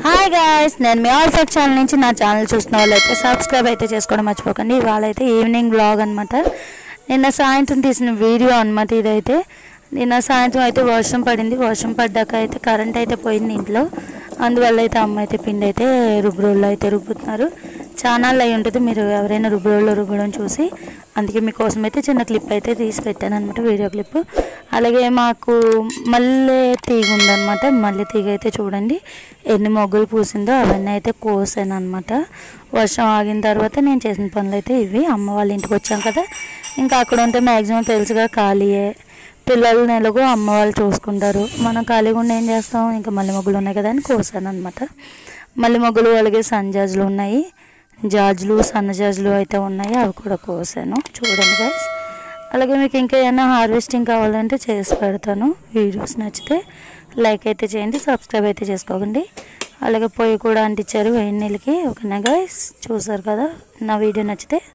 hi guys నేను me all ఫెక్ channel నుంచి నా ఛానల్ చూస్తున్న వాళ్ళైతే సబ్స్క్రైబ్ అయితే చేసుకోవడం మర్చిపోకండి ఇవాళ అయితే ఈవినింగ్ బ్లాగ్ అనమాట నిన్న సాయంత్రం తీసిన వీడియో అనమాట ఇదైతే నిన్న సాయంత్రం అయితే వర్షం పడింది వర్షం పడ్డాక అయితే కరెంట్ అయితే పోయింది ఇంట్లో అందువల్ల అయితే అమ్మ అయితే పిండి అయితే రుబ్బురోళ్ళు అయితే రుబ్బుతున్నారు ఛానల్ అయి ఉంటుంది మీరు ఎవరైనా రుబ్బురోళ్ళు రుబ్బడం చూసి అందుకే మీకోసం అయితే చిన్న క్లిప్ అయితే తీసి పెట్టాను అనమాట వీడియో క్లిప్ అలాగే మాకు మల్లె తీగ ఉందన్నమాట మల్లె తీగ అయితే చూడండి ఎన్ని మొగ్గులు పూసిందో అవన్నీ అయితే కోసాను అనమాట వర్షం ఆగిన తర్వాత నేను చేసిన పనులు అయితే ఇవి అమ్మ వాళ్ళ ఇంటికి వచ్చాం కదా ఇంకా అక్కడ ఉంటే మ్యాక్సిమం తెలుసుగా ఖాళీయే పిల్లలు నెలకు అమ్మ వాళ్ళు చూసుకుంటారు మనం ఖాళీగా ఉండి ఏం చేస్తాం ఇంకా మల్లె మొగ్గులు ఉన్నాయి కదా అని కోసాను అనమాట మల్లె మొగ్గులు అలాగే సన్జాజులు ఉన్నాయి జాజులు సన్న జాజులు అయితే ఉన్నాయి అవి కూడా కోసాను చూడండి గైస్ అలాగే మీకు ఇంకా ఏమైనా హార్వెస్టింగ్ కావాలంటే చేసి పెడతాను వీడియోస్ నచ్చితే లైక్ అయితే చేయండి సబ్స్క్రైబ్ అయితే చేసుకోకండి అలాగే పొయ్యి కూడా అంటించారు వేడి నీళ్ళకి ఓకేనా గైస్ చూసారు కదా నా వీడియో నచ్చితే